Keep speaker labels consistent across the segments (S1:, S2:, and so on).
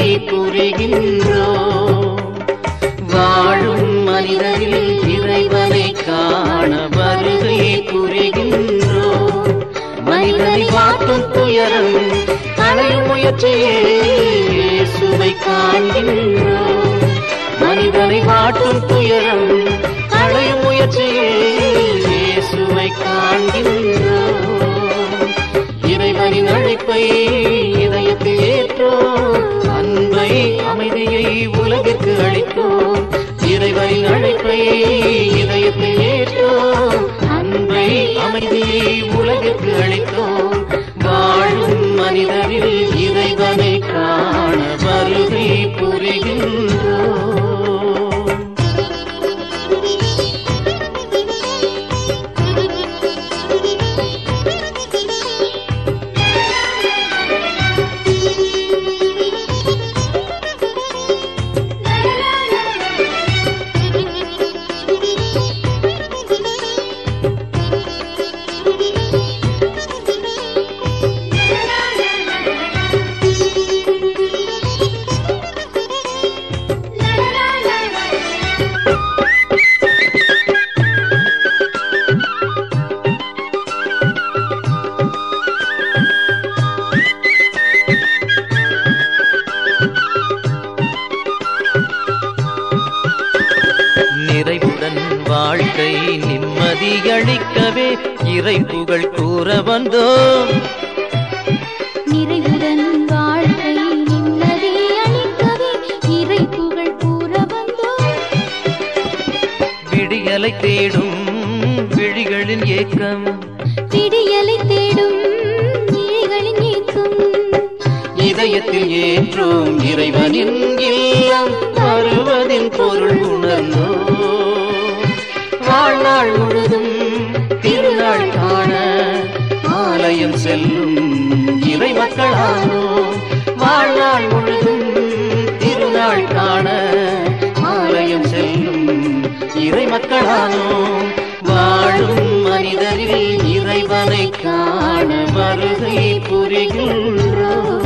S1: புரிகின்றோம் வாழும் மனிதரில் இறைவனை காண வருகை புரிகின்றோம் மனிதனை வாட்டும் துயரம் களையும் முயற்சியே இயேசுவை காண்கின்றோம் மனிதனை வாட்டும் துயரம் களையும் முயற்சியே இயேசுவை காண்கின்றோம் இறைவனின் அழைப்பை இதயத்தில் ஏற்றோம் அன்பை அமைதியை உலகிற்கு அளித்தோம் இறைவனின் அழைப்பை இதயத்தில் ஏற்றோம் அன்பை அமைதியை உலகிற்கு அளித்தோம் வாழும் மனிதரில் இறைவனை காண வருகை புரிகின்றோம் நிறைவுடன் வாழ்க்கை நிம்மதியளிக்கவே இறை புகழ் கூற வந்தோம்
S2: நிறைவுடன் வாழ்க்கை நிம்மதி அளிக்கவே இறை புகழ் கூற வந்தோம்
S1: விடியலை தேடும் விழிகளின் ஏக்கம்
S2: விடியலை தேடும் இழைகளின் ஏக்கம்
S1: இதயத்தில் ஏற்றோம் இறைவனின் இல்லம் வருவதின் பொருள் உணர்ந்தோம் வாழ்நாள் முழுதும் திருநாள் காண ஆலயம் செல்லும் இறை மக்களானோம் வாழ்நாள் முழுதும் திருநாள் காண ஆலயம் செல்லும் இறை மக்களானோம் வாழும் மனிதரில் இறைவனை காண வருகை புரிகின்றோம்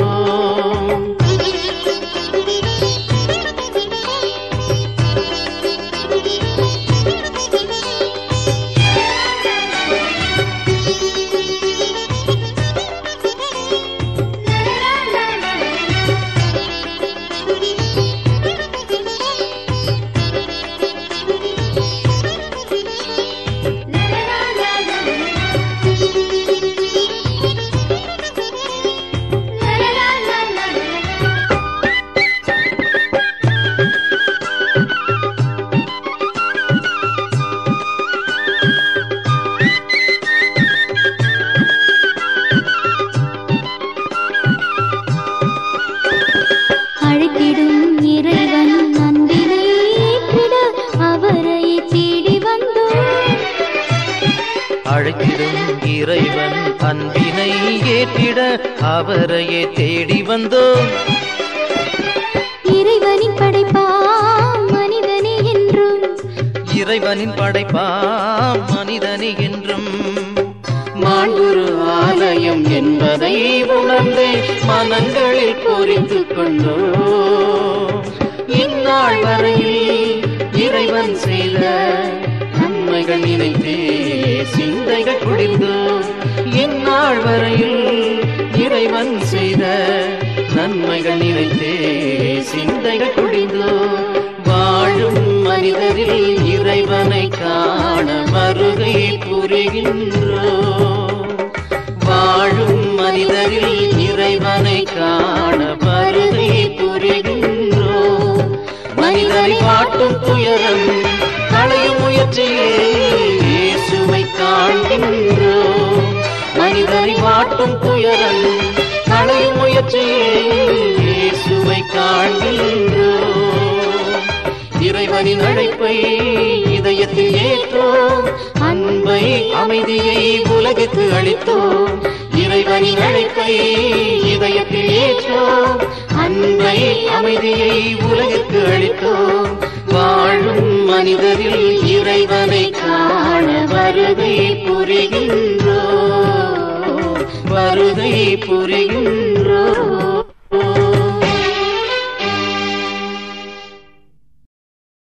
S2: அழைத்திடும் இறைவன் அன்பினை ஏற்றிட அவரை தேடி வந்தோம்
S1: அழைத்திடும் இறைவன் அன்பினை ஏற்றிட அவரையே தேடி வந்தோம்
S2: இறைவனின் படைப்பா மனிதனே என்றும்
S1: இறைவனின் படைப்பா மனிதனி என்றும் மாண்புரு ஆலயம் என்பதை உணர்ந்தே மனங்களில் பொறித்து கொண்டோ இந்நாள் வரையில் இறைவன் செய்த நன்மைகள் நினைத்தே சிந்தைகள் குடிந்தோ இந்நாள் வரையில் இறைவன் செய்த நன்மைகள் நினைத்தே சிந்தைகள் குடிந்தோ வாழும் மனிதரில் இறைவனை காண வருகை புரிகின்றோ வாழும் மனிதரில் இறைவனை காண வருகை புரிகின்றோ மனிதனை வாட்டும் துயரம் களையும் முயற்சியே இயேசுவை காண்கின்றோ மனிதனை வாட்டும் துயரம் களையும் முயற்சியே இயேசுவை காண்கின்றோ இறைவனின் அழைப்பை இதயத்தில் ஏற்றோம் அன்பை அமைதியை உலகுக்கு அளித்தோம் இறைவனின் அழைப்பை இதயத்தில் ஏற்றோம் அன்பை அமைதியை உலகுக்கு அளித்தோம் வாழும் மனிதரில் இறைவனை காண வருகை புரிகின்றோம் வருகை புரிகின்றோம்